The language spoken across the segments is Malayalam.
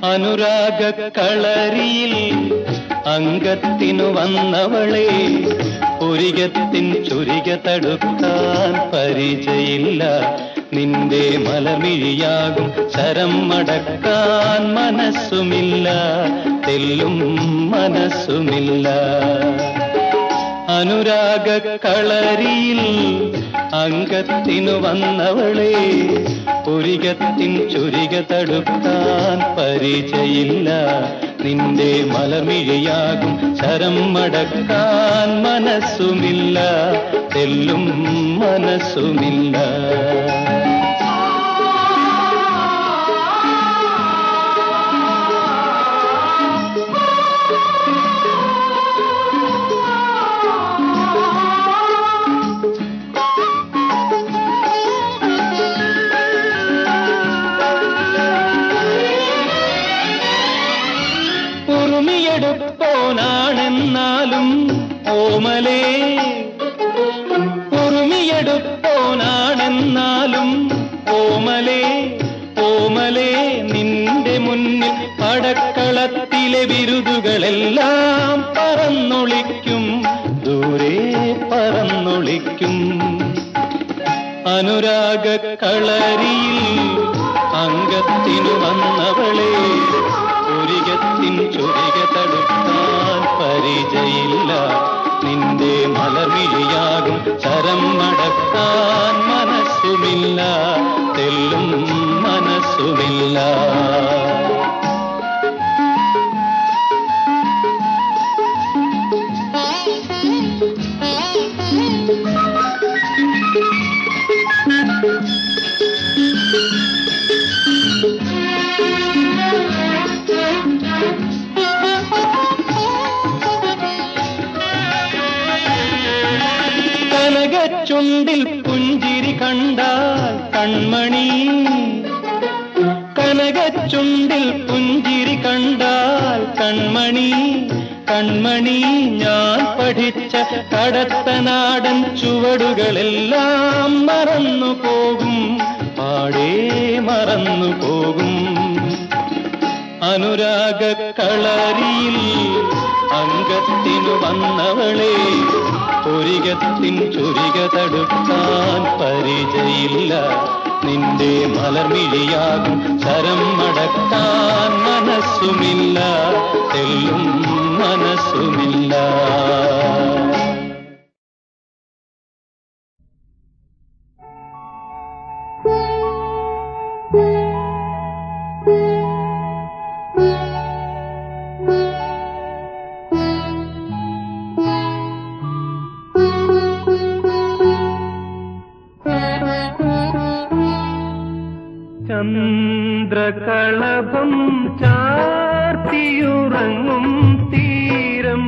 അനുരാഗ കളരിയിൽ അംഗത്തിനു വന്നവളെ പുരികത്തിൻ ചുരിക തടുക്കാൻ പരിചയില്ല നിന്റെ മലമിഴിയാകും ശരം മടക്കാൻ മനസ്സുമില്ല തെല്ലും മനസ്സുമില്ല അനുരാഗ കളരിയിൽ അംഗത്തിനു വന്നവളെ പുരികത്തിൻ ചുരിക തടുക്കാൻ പരിചയില്ല നിന്റെ മലമിഴിയാകും ശരം മടക്കാൻ മനസ്സുമില്ല തെല്ലും മനസ്സുമില്ല ഉറുമിയെടുപ്പോനാണെന്നാലും ഓമലേ ഉറുമിയെടുപ്പോനാണെന്നാലും ഓമലേ ഓമലേ നിന്റെ മുന്നിൽ പടക്കളത്തിലെ ബിരുദുകളെല്ലാം പറന്നൊളിക്കും ദൂരെ പറന്നൊളിക്കും അനുരാഗ കളരിയിൽ അംഗത്തിനു വന്നവളെ പുരികത്തിൻ ചുരിക തടുക്കാൻ പരിചയില്ല നിന്റെ മലമിഴിയാകും ചരം മടക്കാൻ മനസ്സുമില്ല തെല്ലും മനസ്സുമില്ല കനകച്ചുണ്ടിൽ പുഞ്ചിരി കണ്ടാൽ കൺമണി കനകച്ചുണ്ടിൽ പുഞ്ചിരി കണ്ടാൽ കൺമണി കൺമണി ഞാൻ പഠിച്ച കടത്തനാടൻ ചുവടുകളെല്ലാം മറന്നു പോകും പാടേ മറന്നു പോകും അനുരാഗ കളരിയിൽ അംഗത്തിനു വന്നവളെ പുരികത്തിൻ ചുരിക തടുക്കാൻ പരിചയില്ല നിന്റെ മലർമിഴിയാകും ശരം മടക്കാൻ മനസ്സുമില്ല തെല്ലും മനസ്സുമില്ല ചന്ദ്രകളഭം ചാർത്തിയുറങ്ങും തീരം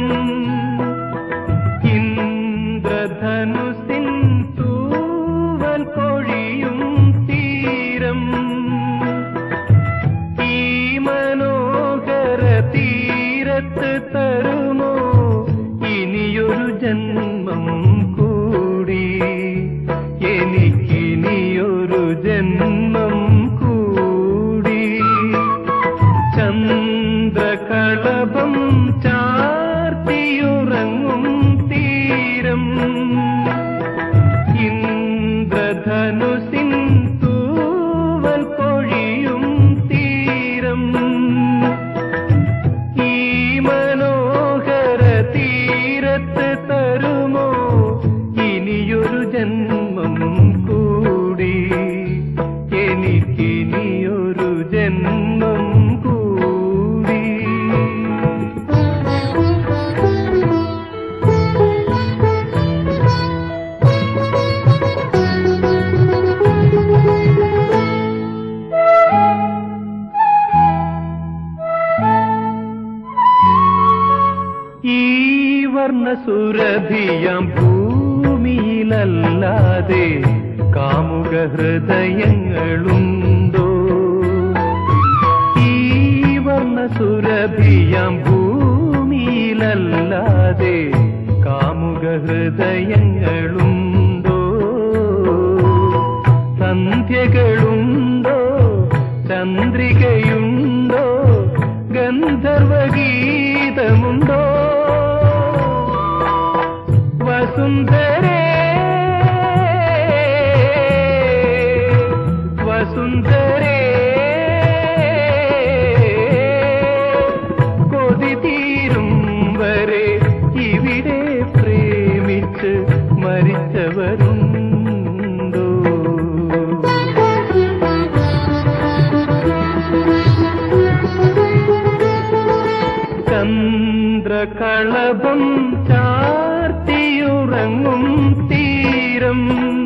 ഇന്ദ്രധനുസിൻ തൂവൽ പൊഴിയും തീരം ഈ മനോഹര തീരത്ത് തരുമോ ഇനിയൊരു ജന്മം കൂടി എനിക്കിനിയൊരു ജന്മം കൂടി ചന്ദ്രകളഭം ചാർത്തിയുറങ്ങും തീരം ഇന്ദ്രധനുസിൻ തൂവൽ പൊഴിയും തീരം ഈ മനോഹര തീരത്ത് തരുമോ ഇനിയൊരു ജന്മം കൂടി എനിക്കിനിയൊരു ജന്മം കൂടി ഈ വർണ്ണസുരഭിയാം ഭൂമിയിലല്ലാതെ കാമുക ഹൃദയങ്ങളുണ്ടോ ഈ വർണ്ണസുരഭിയാം ഭൂമിയിലല്ലാതെ കാമുക ഹൃദയങ്ങളുണ്ടോ സന്ധ്യകളുണ്ടോ ചന്ദ്രികയുണ്ടോ വരുന്നുണ്ടോ വസുന്ധരേ വസുന്ധരേ കൊതി തീരും വരെ ഇവിടെ പ്രേമിച്ച് മരിച്ചവരുണ്ടോ ചന്ദ്രകളഭം ചാർത്തിയുറങ്ങും തീരം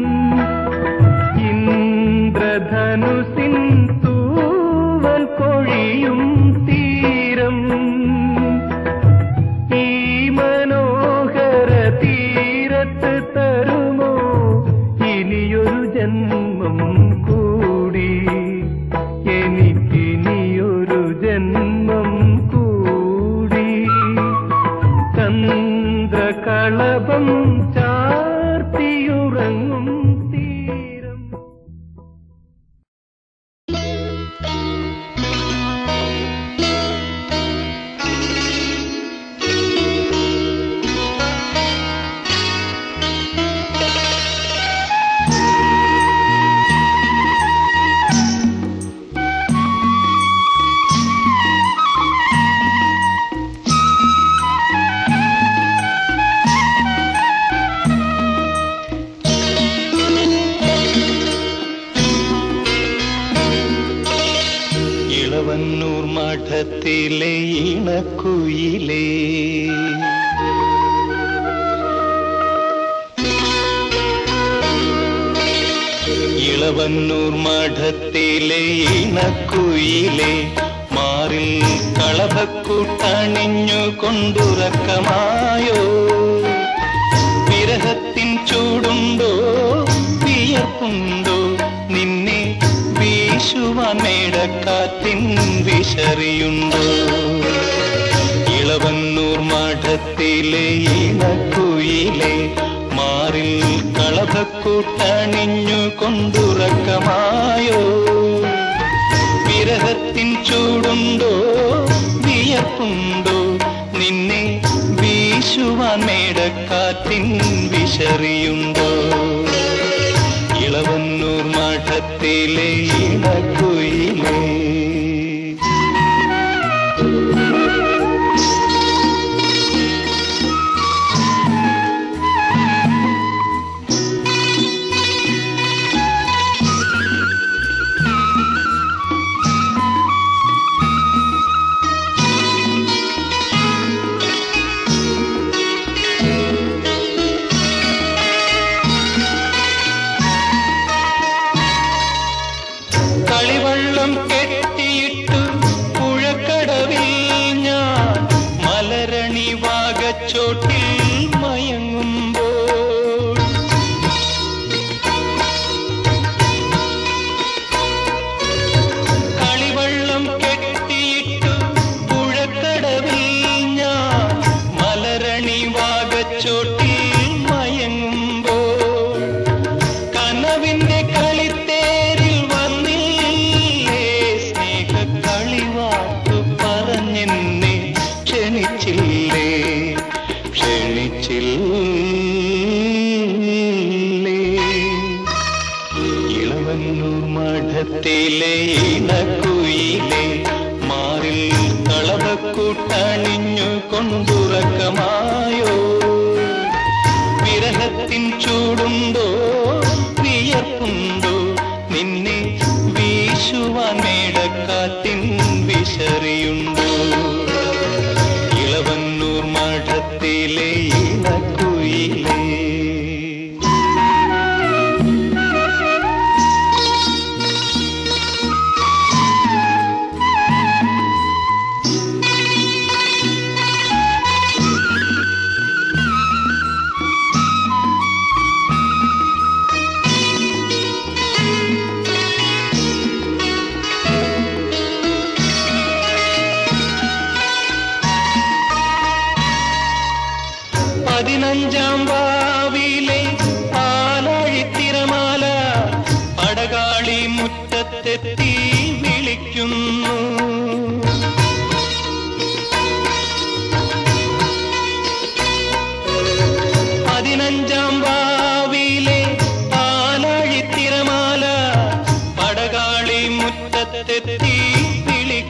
ഇന്ദ്രധനുസിൻ തൂവൽ കൊഴിയും തീരം ഈ മനോഹര തീരത്ത് തരുമോ ഇനിയൊരു ജന്മം കൂടി എനിക്കിനിയൊരു ജന്മം കൂടി ചന്ദ്രകളഭം ചാർത്തിയുറങ്ങും തീരം ഇളവന്നൂർ മഠത്തിലെ ഇണക്കുയിലേ ഇളവന്നൂർ മഠത്തിലെ ഇണക്കുയിലെ മാറിൽ കളഭക്കൂട്ടണിഞ്ഞു കൊണ്ടുറക്കമായോ വിരഹത്തിൻ ചൂടുണ്ടോ വിയർപ്പുണ്ടോ നിന്നെ വീശുവാൻ മേടക്കാറ്റിൻ വിശറിയുണ്ടോ ഇളവന്നൂർ മഠത്തിലെ ഇണക്കുയിലെ മാറിൽ കളഭക്കൂട്ടണിഞ്ഞു കൊണ്ടുറക്കമായോ വിരഹത്തിൻ ചൂടുണ്ടോ വിയർപ്പുണ്ടോ നിന്നെ വീശുവാൻ മേടക്കാറ്റിൻ വിശറിയുണ്ടോ ഇളവന്നൂർ മഠത്തിലെ ഇണക്കുയിലേ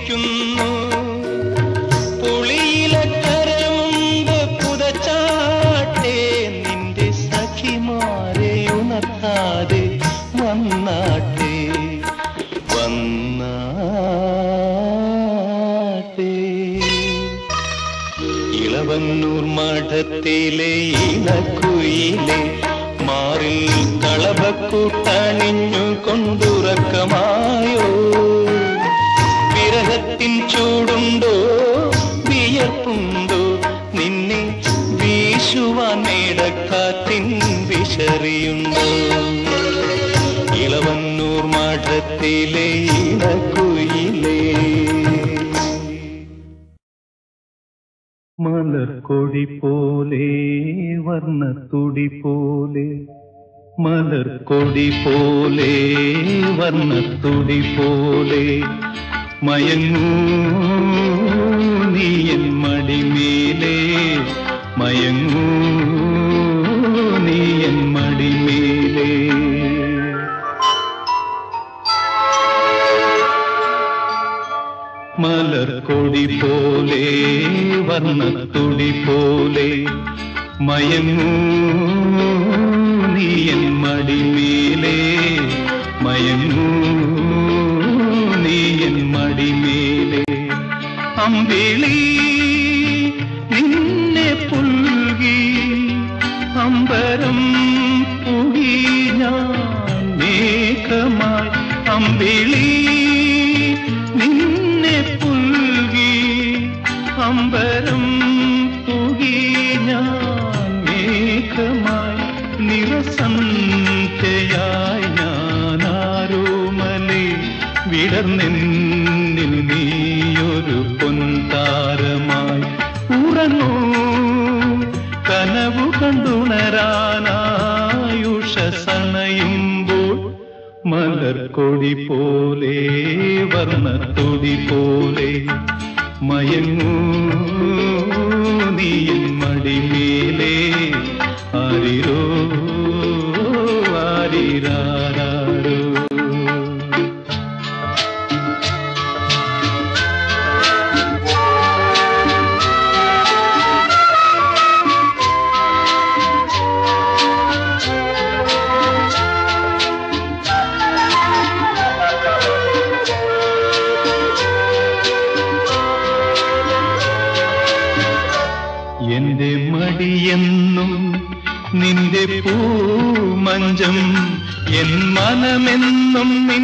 വിളിക്കുന്നു പുളിയിലക്കരമുണ്ട് പുതച്ചാട്ടെ നിന്റെ സഖിമാരെ ഉണർത്താതെ വന്നാട്ടെ വന്നാട്ടെ ഇളവന്നൂർ മഠത്തിലെ ഇണക്കുയിലെ മാറിൽ കളഭക്കൂട്ടണിഞ്ഞു കൊണ്ടുറക്കമായോ വിരഹത്തിൻ ചൂടുണ്ടോ വിയർപ്പുണ്ടോ നിന്നെ വീശുവാൻ മേടക്കാറ്റിൻ വിശറിയുണ്ടോ ഇളവന്നൂർ മഠത്തിലെ ഇണക്കുയിലേ മലർക്കൊടി പോലെ വർണ്ണത്തുടി പോലെ മലർക്കൊടി പോലെ വർണ്ണത്തുടി പോലെ മയങ്ങൂ നീയൻ മടിമേലെ മയങ്ങൂ നീയൻ മടിമേലെ മലർക്കൊടി പോലെ വർണ്ണത്തുടി പോലെ മയങ്ങൂ നീയൻ മടിമേലെ മയങ്ങൂ നീയൻ മടിമേലെ അമ്പിളി നിന്നെ പുൽകി അമ്പരം പുകി ഞാൻ മേഘമായി അമ്പിളി നിന്നെ പുൽകി അമ്പരം പുകി ഞാൻ മേഘമായി നിറസന്ധ്യയായി ഞാൻ ആരോമലേ വിടർന്നെന്നിൽ നീയൊരു പൊൻതാരമായി ഉറങ്ങൂ കനവു കണ്ടുണരാനായുഷസണയുമ്പോൾ മലർക്കൊടി പോലെ വർണ്ണത്തൊടി പോലെ മയങ്ങൂ നീയൻ മടിമേലെ ആരിരോ ആരിരാരോ എന്റെ മടിയെന്നും നിന്റെ പൂമഞ്ചം എൻ മനമെന്നും നിൻ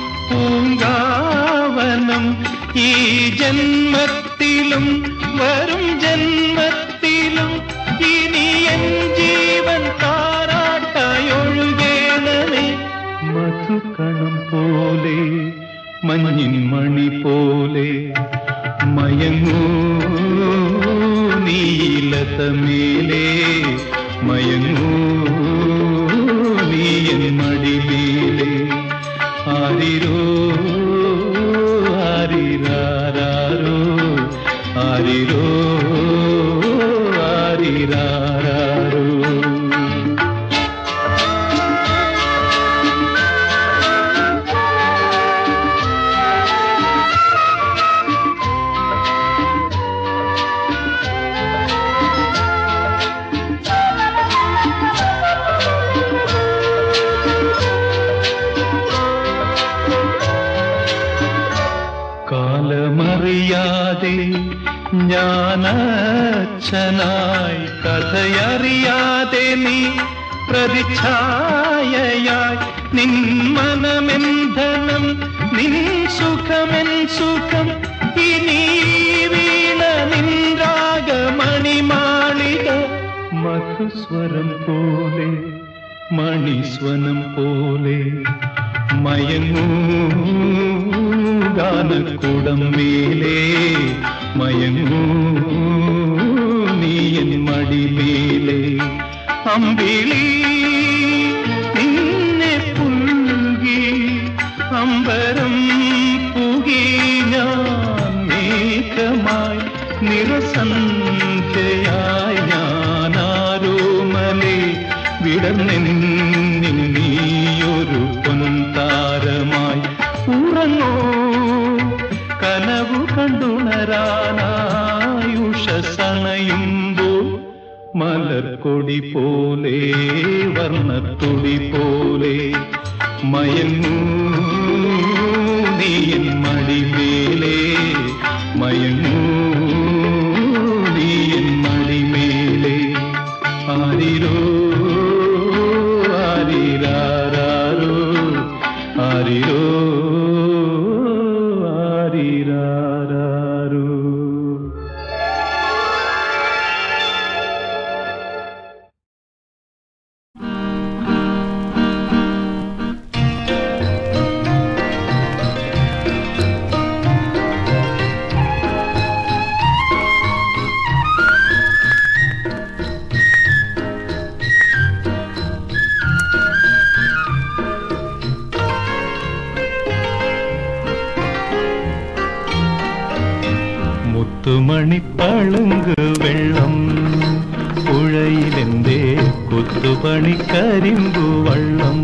പൂങ്കാവനം ഈ ജന്മത്തിലും വരും ജന്മത്തിലും ഇനി എൻ ജീവൻ താരാട്ടായൊഴുകേണമേ മധുകണം പോലെ മഞ്ഞിൻ മണി പോലെ മയങ്ങൂ നീലതമേലേ മയങ്ങൂ നീയൻ മടിമേലേ ആരിരോ ആരിരാരോ ആരിരോ ആരിരാരോ കാലമറിയാതെ ഞാനച്ഛനായി കഥയറിയാതെ നീ പ്രതിച്ഛായയായി നിൻ മനമെന്ധനം നിൻ സുഖമെൻ സുഖം ഇനി വീണ നിൻരാഗമണിമാളിക മധുസ്വരം പോലെ മണിസ്വനം പോലെ മയങ്ങൂ ഗാനക്കുടം മേലേ മയങ്ങൂ നീയൻ മടിമേലേ അമ്പിളി നിന്നെ പുൽകി അമ്പരം പുകി ഞാൻ മേഘമായി നിറസന്ധ്യയായി ഞാനാരോമലേ വിടർന്നെന്നിൽ നീയൊരു പൊൻതാരമായി ഉറങ്ങോ കനവു കണ്ടുണരാനായുഷസണയുമ്പോൾ മലർക്കൊടി പോലെ വർണ്ണത്തുടി പോലെ മയങ്ങൂ നീ എൻ മടിമേലേ മയങ്ങൂ നീ എൻ മടിമേലേ ആരിരോ ആരിരാരോ ആരിരോ ആരിരാരോ മുത്തുമണിപ്പളുങ്ക് വെള്ളം പുഴയിലെന്തേ കൊത്തുപണിക്കരിമ്പു വള്ളം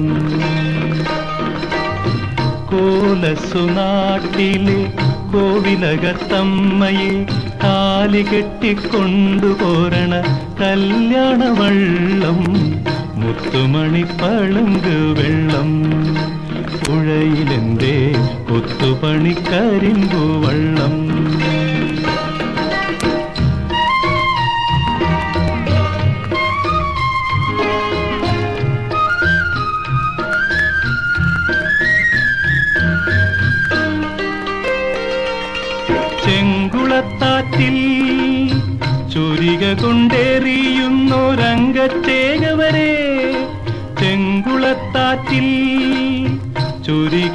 കോലസുനാട്ടിലെ കോവിലകത്തമ്മയെ കാലി കെട്ടിക്കൊണ്ടുപോരണ കല്യാണ വള്ളം മുത്തുമണിപ്പളുങ്ക് വെള്ളം പുഴയിലെന്തേ കൊത്തുപണിക്കരിമ്പു വള്ളം ചെങ്കുളത്താറ്റിൽ ചുരിക കൊണ്ടേറിയുന്നൊരംഗച്ചേകവരെ ചെങ്കുളത്താറ്റിൽ ചുരിക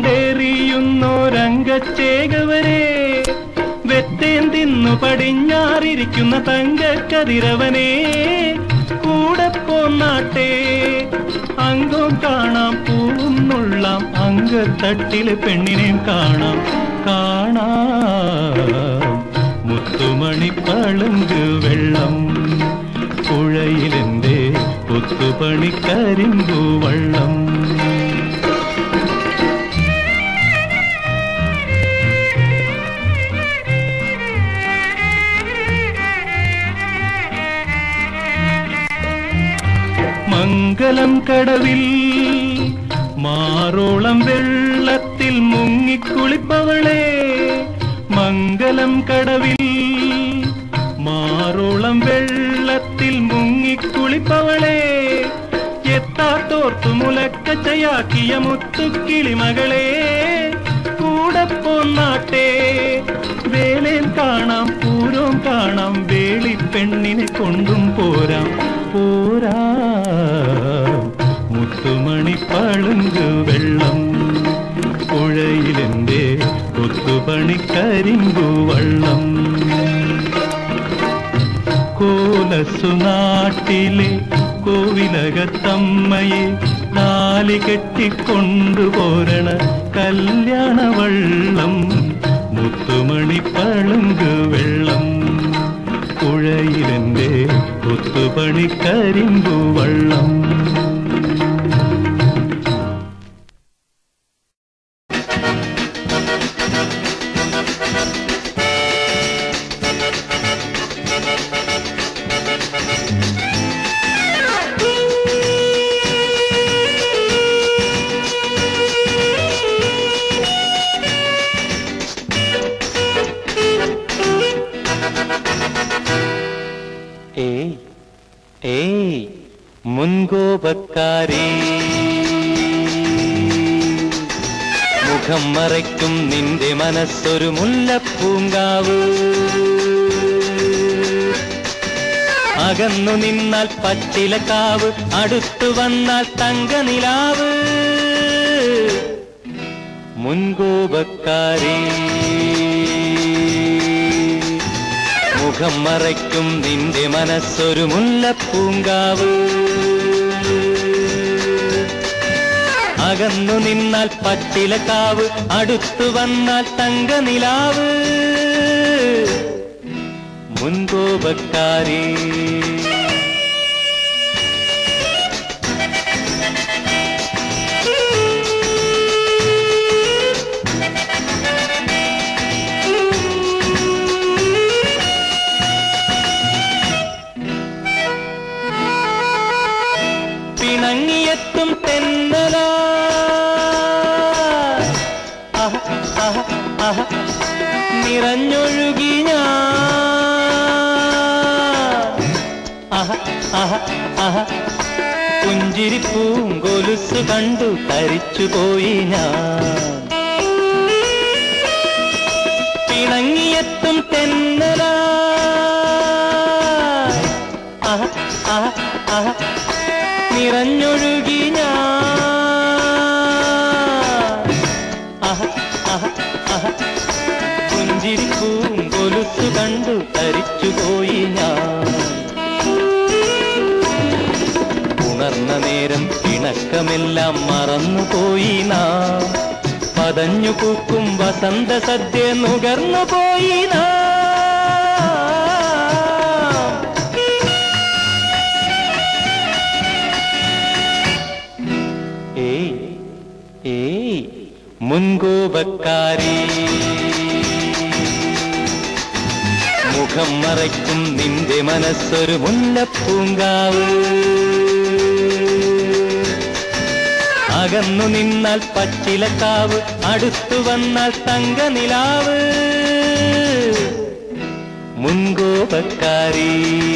കൊണ്ടേറിയുന്നൊരംഗച്ചേകവരെ വെത്തേന്തിന്നു പടിഞ്ഞാറിരിക്കുന്ന തങ്കക്കതിരവനെ കൂടെ പോന്നാട്ടെ അംഗം കാണാം പൂവും നുള്ളാം അങ്കത്തട്ടിലെ പെണ്ണിനെയും കാണാം കാണാം മുത്തുമണി പളുങ്ക് വെള്ളം പുഴയിലെന്തേ പുത്തുപണി കരിമ്പു വള്ളം മംഗലം കടവിൽ മാറോളം വെള്ളത്തിൽ മുങ്ങിക്കുളിപ്പവളെ മംഗലം കടവിൽ മാറോളം വെള്ളത്തിൽ മുങ്ങിക്കുളിപ്പവളെ എത്താത്തോർത്തു മുലക്കച്ചയാക്കിയ മുത്തുക്കിളിമകളെ കൂടെ പോന്നാട്ടെ വേലേൻ കാണാം പൂരോം കാണാം വേളി പെണ്ണിനെ കൊണ്ടും പോരാം പോരാ മുത്തുമണി പളുങ്ക് വെള്ളം പുഴയിലെന്തേ കൊത്തുപണി കരിമ്പു വള്ളം കോലസുനാട്ടിലെ കോവിലകത്തമ്മയെ താലി കെട്ടിക്കൊണ്ടുപോരണ കല്യാണ വള്ളം മുത്തുമണി പളുങ്ക് വെള്ളം പുഴയിലെന്റെ കൊത്തുപണി കരിമ്പു വള്ളം ഏയ് ഏയ് മുൻകോപക്കാരി മുഖം മറയ്ക്കും നിന്റെ മനസ്സൊരു മുല്ലപ്പൂങ്കാവ് അകന്നു നിന്നാൽ പച്ചിലക്കാവ് അടുത്തു വന്നാൽ തങ്കനിലാവ് മുൻകോപക്കാരി മുഖം മറയ്ക്കും നിന്റെ മനസ്സൊരു മുല്ലപ്പൂങ്കാവ് അകന്നു നിന്നാൽ പച്ചിലക്കാവ് അടുത്തു വന്നാൽ തങ്കനിലാവ് മുൻകോപക്കാരി നിറഞ്ഞൊഴുകി ഞാൻ ആഹ ആഹ ആഹ പുഞ്ചിരിപ്പൂം കൊലുസ് കണ്ടു തരിച്ചുപോയി ഞാൻ പിണങ്ങിയെത്തും തെന്നല ആഹ ആഹ ആഹ നിറഞ്ഞൊഴുകി ഞാൻ ആഹ ആഹ ആഹ പുഞ്ചിരിപ്പൂം കൊലുസു കണ്ടു തരിച്ചുപോയി ഞാൻ ഉണർന്ന നേരം ഇണക്കമെല്ലാം മറന്നുപോയി നാം പതഞ്ഞു പൂക്കും വസന്ത സദ്യ നുകർന്നു പോയി നാം ഏയ് ഏയ് മുൻകോപക്കാരി മുഖം മറയ്ക്കും നിന്റെ മനസ്സൊരു മുല്ലപ്പൂങ്കാവ് അകന്നു നിന്നാൽ പച്ചിലക്കാവ് അടുത്തു വന്നാൽ തങ്കനിലാവ് മുൻകോപക്കാരി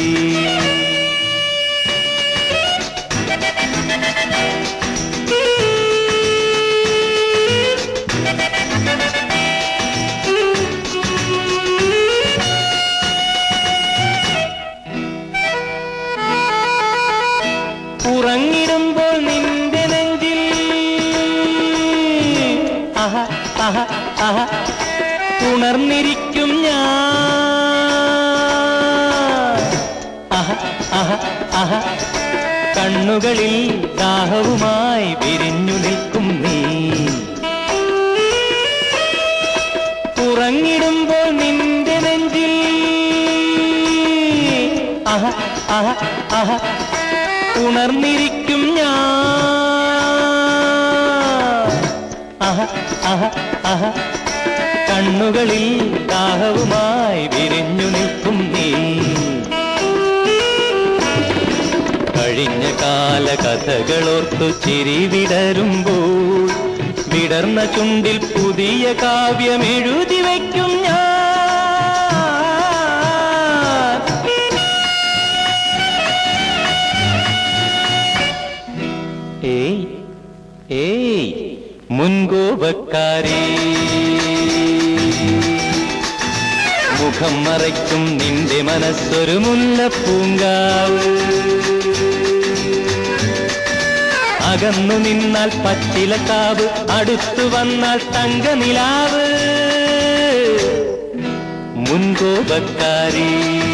ഉറങ്ങിടുമ്പോൾ നിന്റെ നെഞ്ചിൽ ആഹ ആഹ ആഹ ഉണർന്നിരിക്കും ഞാൻ ആഹ ആഹ ആഹ കണ്ണുകളിൽ ദാഹവുമായി വിരിഞ്ഞു നിൽക്കും നീ ഉറങ്ങിടുമ്പോൾ നിന്റെ നെഞ്ചിൽ ആഹ ആഹ ആഹ ഉണർന്നിരിക്കും ഞാൻ ആഹ ആഹ ആഹ കണ്ണുകളിൽ ദാഹവുമായി വിരിഞ്ഞു നിൽക്കും നീ കഴിഞ്ഞ കാല കഥകളോർത്തു ചിരി വിടരുമ്പോൾ വിടർന്ന ചുണ്ടിൽ പുതിയ കാവ്യം എഴുതി വയ്ക്കും ഞാൻ ഏയ് ഏയ് മുൻകോപക്കാരി മുഖം മറയ്ക്കും നിന്റെ മനസ്സൊരു മുല്ലപ്പൂങ്കാവ് അകന്നു നിന്നാൽ പച്ചിലക്കാവ് അടുത്തു വന്നാൽ തങ്കനിലാവ് മുൻകോപക്കാരി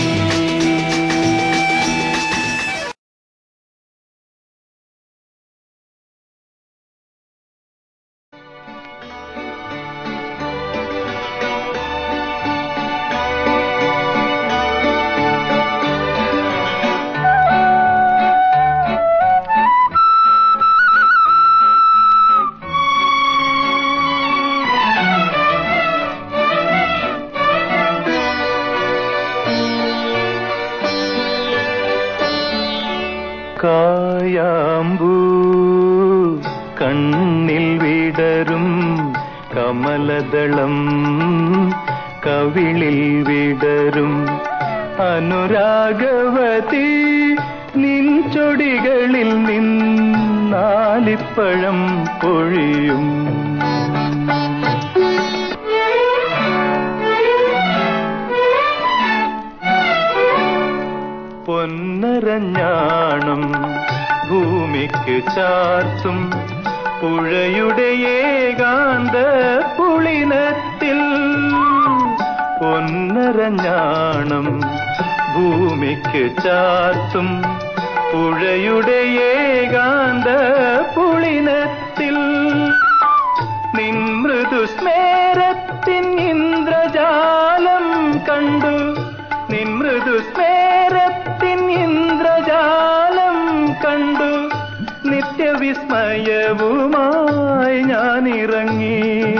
കായാമ്പൂ കണ്ണിൽ വിടരും കമലദളം കവിളിൽ വിടരും അനുരാഗവതി നിൻ ചൊടികളിൽ നിന്നാലിപ്പഴം പൊഴിയും പൊന്നരഞ്ഞാണം ഭൂമിക്ക് ചാർത്തും പുഴയുടെ ഏകാന്ത പുളിനത്തിൽ പൊന്നരഞ്ഞാണം ഭൂമിക്ക് ചാർത്തും പുഴയുടെ ഏകാന്ത പുളിനത്തിൽ നിൻ മൃദുസ്മേരത്തിൻ ഇന്ദ്രജാലം കണ്ടു നിൻ മൃദുസ്മേരത്തിൻ ഇന്ദ്രജാലം കണ്ടു നിത്യവിസ്മയവുമായി ഞാനിറങ്ങി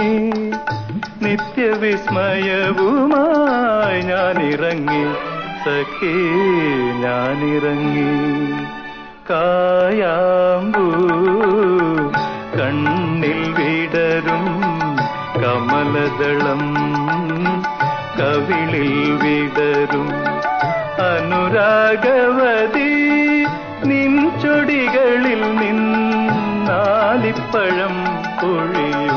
നിത്യവിസ്മയവുമായി ഞാനിറങ്ങി സഖി ഞാനിറങ്ങി കായാമ്പൂ കണ്ണിൽ വിടരും കമലദളം കവിളിൽ വിടരും അനുരാഗവതി നിൻ ചൊടികളിൽ നിന്നാലിപ്പഴം പൊഴിയും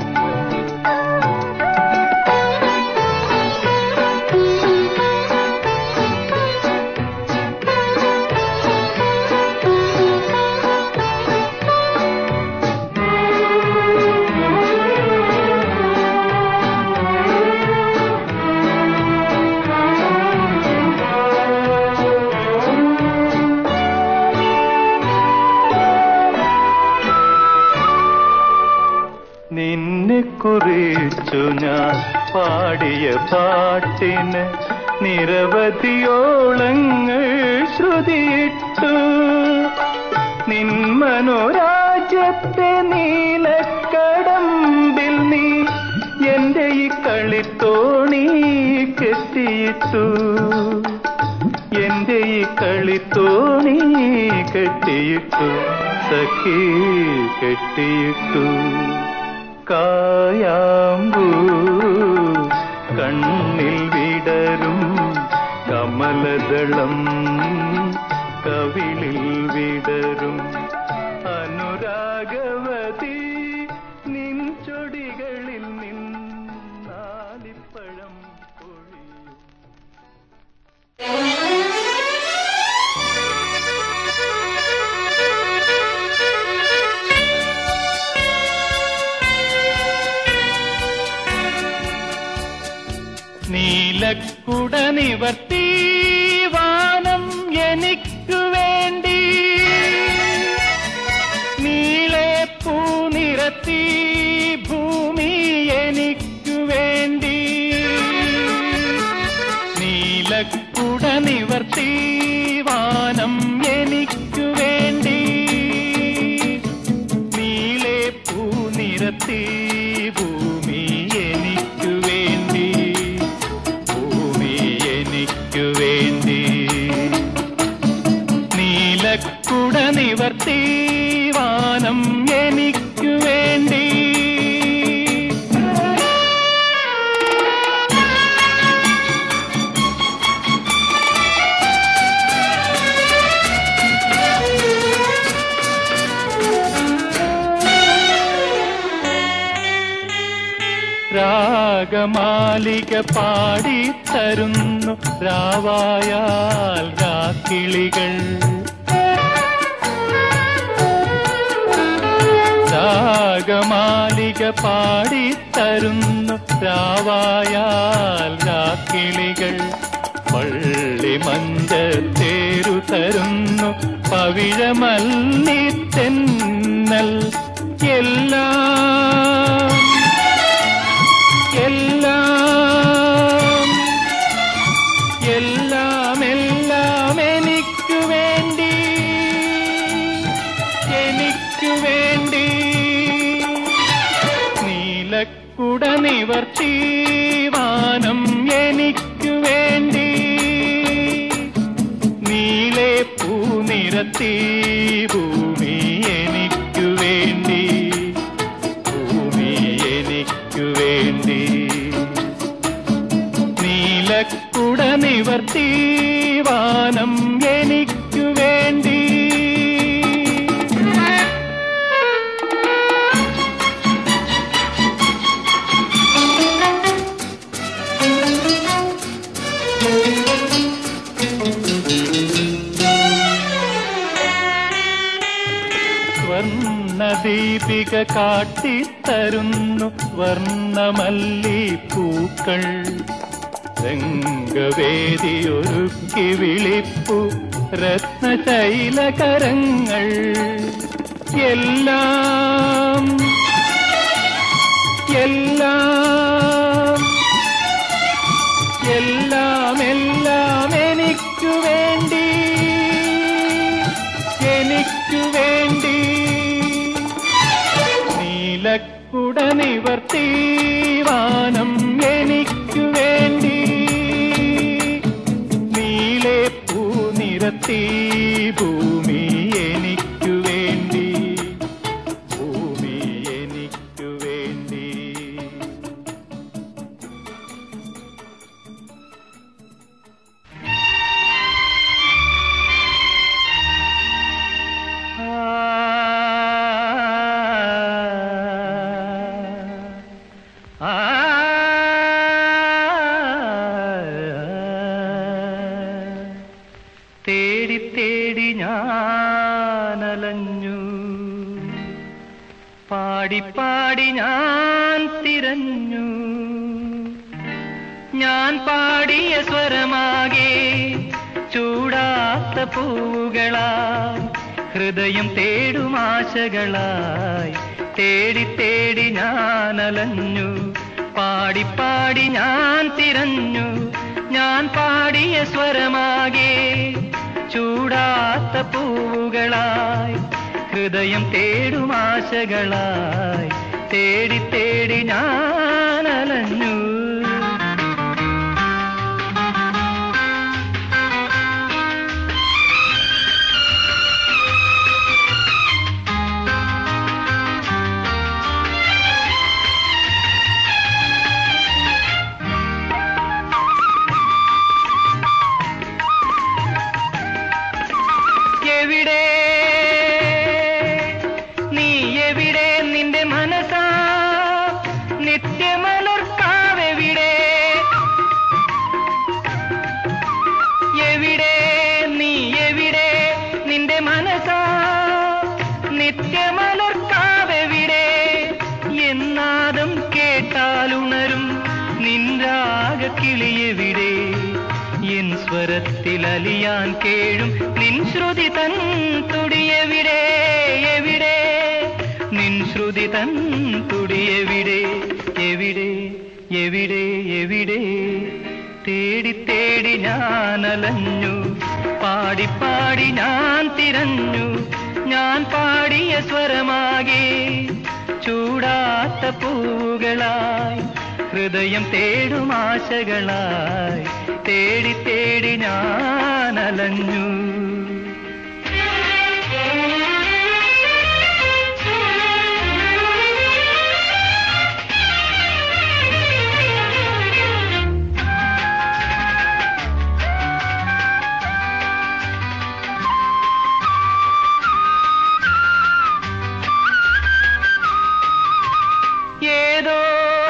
നിന്നെ കുറിച്ചു ഞാൻ പാടിയ പാട്ടിന് നിരവധിയോളങ്ങൾ ശ്രുതിയിട്ടു നിൻ മനോരാജ്യത്തെ നീലക്കടമ്പിൽ നീ എന്റെ ഈ കളിത്തോണി കെട്ടിയിട്ടു എന്റെ ഈ കളിത്തോണി കെട്ടിയിട്ടു സഖി കെട്ടിയിട്ടു കായാമ്പൂ കണ്ണിൽ വിടരും കമലദളം കവിളിൽ വിടരും അനുരാഗവതി നിൻ ചൊടികളിൽ നിന്നാലിപ്പഴം പൊഴിയും നീലക്കുട നിവർത്തി വാനം എനിക്കു വേണ്ടി നീളെ പൂനിരത്തി ഭൂമി എനിക്കു വേണ്ടി നീലക്കുട നിവർത്തി വാനം എനിക്കു വേണ്ടി നീളെ പൂനിരത്തി ഭൂമി എനിക്കു വേണ്ടി ഭൂമി എനിക്കു വേണ്ടി നീലക്കുട നിവർത്തി വാനം എനിക്കു വേണ്ടി രാഗമാലിക പാടിത്തരുന്നു രാവായാൽ രാക്കിളികൾ രാഗമാലിക പാടിത്തരുന്നു രാവായാൽ രാക്കിളികൾ പള്ളി മഞ്ചത്തേരു തരുന്നു പവിഴമല്ലിത്തെന്നൽ എല്ലാം എല്ലാം എല്ലാം എല്ലാം എനിക്ക് വേണ്ടി എനിക്ക് വേണ്ടി നീലക്കുട നിവർത്തി വാനം എനിക്ക് വേണ്ടി നീളെ പൂനിരത്തി ഭൂമി എനിക്കു വേണ്ടി ഭൂമി എനിക്കു വേണ്ടി നീലക്കുട നിവർത്തി വാനം എനിക്കു വേണ്ടി സ്വർണദീപിക കാട്ടിത്തരുന്നു വർണ്ണമല്ലി പൂക്കൾ രംഗവേദി ഒരുക്കി വിളിപ്പു രത്നശൈലകരങ്ങൾ എല്ലാം എല്ലാം എല്ലാം എല്ലാം എനിക്കു വേണ്ടി എനിക്കു വേണ്ടി നീലക്കുട നിവർത്തി വാനം എനിക്കു വേണ്ടി നീളെ പൂനിരത്തി ഭൂമി എനിക്കു വേണ്ടി ഭൂമി എനിക്കു വേണ്ടി തേടി തേടി ഞാനലഞ്ഞു പാടി പാടി ഞാൻ തിരഞ്ഞു ഞാൻ പാടിയ സ്വരമാകെ ചൂടാത്ത പൂവുകളായി ഹൃദയം തേടുമാശകളായി തേടി തേടി ഞാൻ അലഞ്ഞു പാടി പാടി ഞാൻ തിരഞ്ഞു ഞാൻ പാടിയ സ്വരമാകെ ചൂടാത്ത പൂവുകളായി ഹൃദയം തേടുമാശകളായി തേടി തേടി ഞാൻ അലഞ്ഞു എവിടെ നീ എവിടെ നിന്റെ മനസ്സാ നിത്യമലർക്കാവെവിടെ എവിടെ നീ എവിടെ നിന്റെ മനസ്സാ നിത്യമലർക്കാവെവിടെ എന്നാദം കേട്ടാലുണരും നിൻരാഗ കിളിയെവിടെ എൻ സ്വരത്തിൽ അലിയാൻ കേഴും നിൻ ശ്രുതി തൻ തുടിയെവിടെ എവിടെ നിൻ ശ്രുതി തൻ തുടിയെവിടെ എവിടെ എവിടെ എവിടെ തേടി തേടി ഞാൻ അലഞ്ഞു പാടി പാടി ഞാൻ തിരഞ്ഞു ഞാൻ പാടിയ സ്വരമാകെ ചൂടാത്ത പൂവുകളായി ഹൃദയം തേടുമാശകളായി തേടി തേടി ഞാൻ അലഞ്ഞു ഏതോ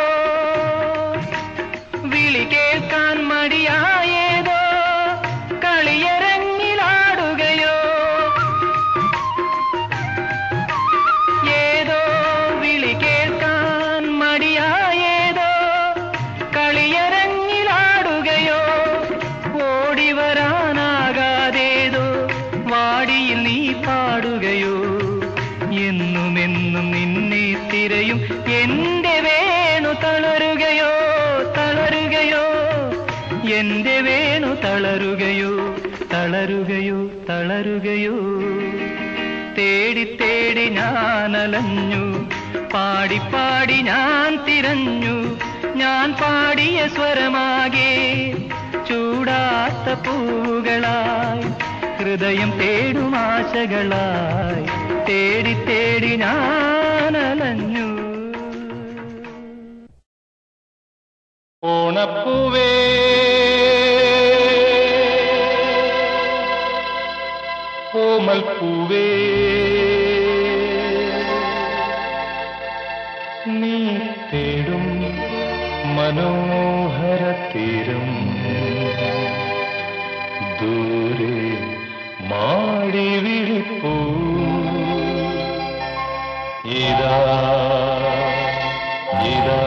വിളി കേൾക്കാൻ മടിയായേതോ കളിയരങ്ങിലാടുകയോ ഏതോ വിളി കേൾക്കാൻ മടിയായേതോ കളിയരങ്ങിലാടുകയോ ഓടി വരാനാകാതേതോ വാടിയിൽ നീ പാടുകയോ എന്നുമെന്നും നിന്നെ തിരയും എന്റെ വേണു തളരുകയോ തളരുകയോ എന്റെ വേണു തളരുകയോ തളരുകയോ തളരുകയോ തേടി തേടി ഞാൻ അലഞ്ഞു പാടി പാടി ഞാൻ തിരഞ്ഞു ഞാൻ പാടിയ സ്വരമാകെ ചൂടാത്ത പൂവുകളായി ഹൃദയം തേടുമാശകളായി തേടി തേടി ഞാൻ അലഞ്ഞു ഓണപ്പൂവേ കോമൽ പൂവേ നീ തേടും മനോഹര തീരം ദൂരെ മാടി വിളിപ്പൂ ഇതാ ഇതാ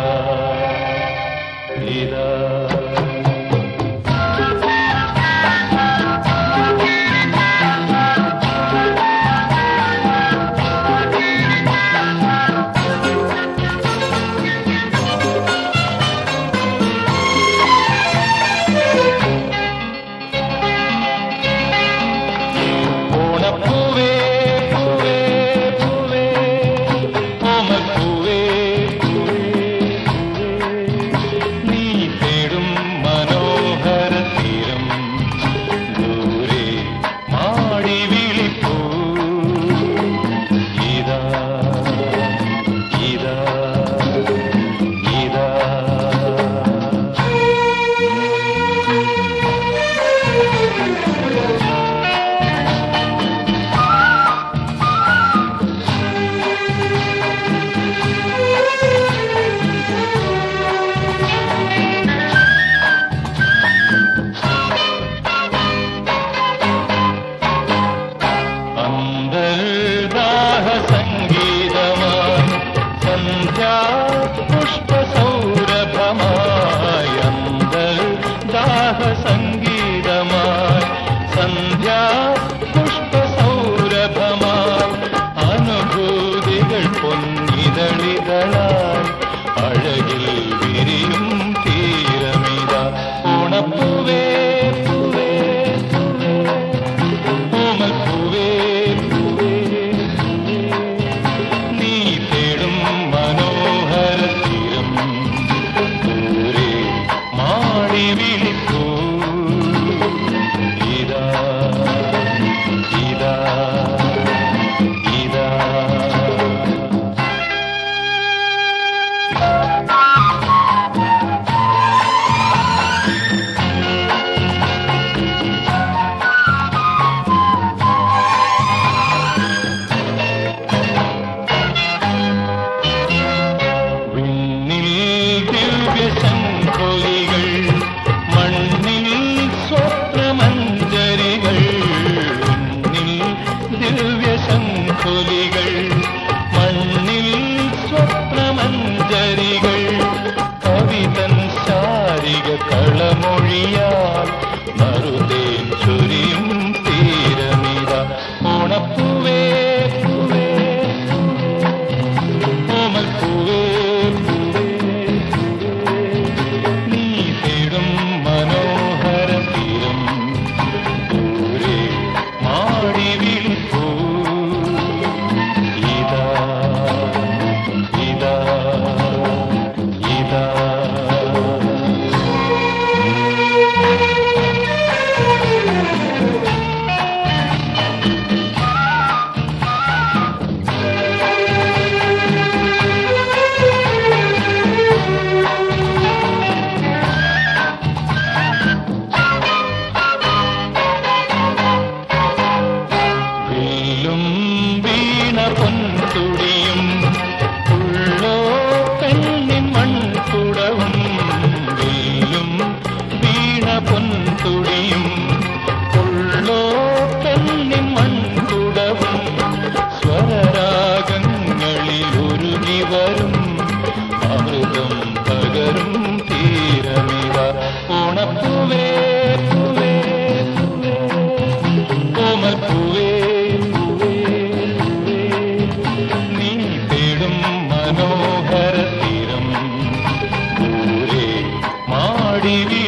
ഇതാ ഓണപ്പൂവേ പൂവേ പൂവേ ഓമൽ പൂവേ വിളിപ്പൂ ഇതാ ഇതാ ഇതാ വിണ്ണിൽ ദിവ്യശംഖൊലികൾ മണ്ണിൽ സ്വപ്നമഞ്ജരികൾ വിണ്ണിൽ ദിവ്യശംഖൊലികൾ മണ്ണിൽ സ്വപ്നമഞ്ജരികൾ കവിതൻ ശാരിക കളമൊഴിയാൽ മറുതേൻ ചൊരിയും തീരമിത ഓണപ്പൂവേ പൂവേ ഓമൽ പൂവേ പൂവേ നീ തേടും മനോഹര തീരം ദൂരെ മാടി വിളിപ്പൂ ഇതാ ഇതാ ഇതാ വില്ലും വീണ പൊൻതുടിയും ഉള്ളോ പെണ്ണിൻ മൺകുടവും വില്ലും വീണ പൊൻതുടിയും ഉള്ളോ പെണ്ണിൻ മൺകുടവും സ്വരരാഗങ്ങളിൽ ഒരുങ്ങി വരും അമൃതം പകരും തീരമിവ ഓണപ്പൂവേ പൂവേ പൂവേ കോമൽ പൂവേ പൂവേ പൂവേ നീ തേടും മനോഹര തീരം ദൂരെ മാടി